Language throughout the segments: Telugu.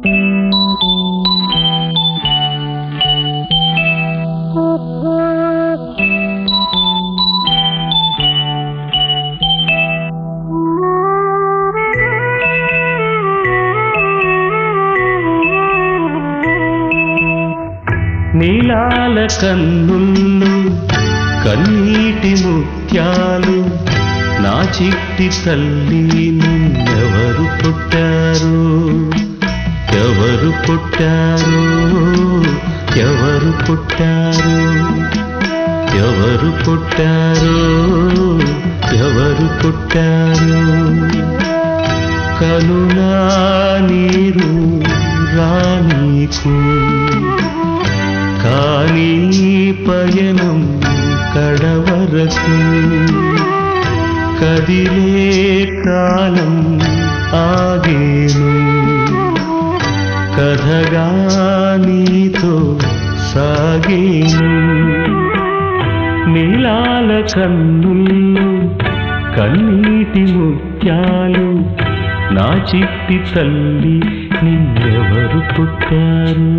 నీలాల కన్నుళ్ళు కన్నీటి ముత్యాలు నా చిట్టి తల్లి నిన్నెవరు పుట్టారు ఎవరు పుట్టారు ఎవరు పుట్టారు ఎవరు పుట్టారు ఎవరు పుట్టారు కనులా నీరు రానీకు కానీ పయనం కడవరకు కదిలే కాలం ఆగేను కథగా నీతో సాగేను నీలాల కన్నుల్లో కన్నీటి ముత్యాలు నా చిట్టి తల్లి నిన్నెవరు పుట్టారు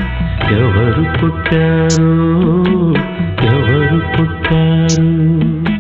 ఎవరు పుట్టారు ఎవరు పుట్టారు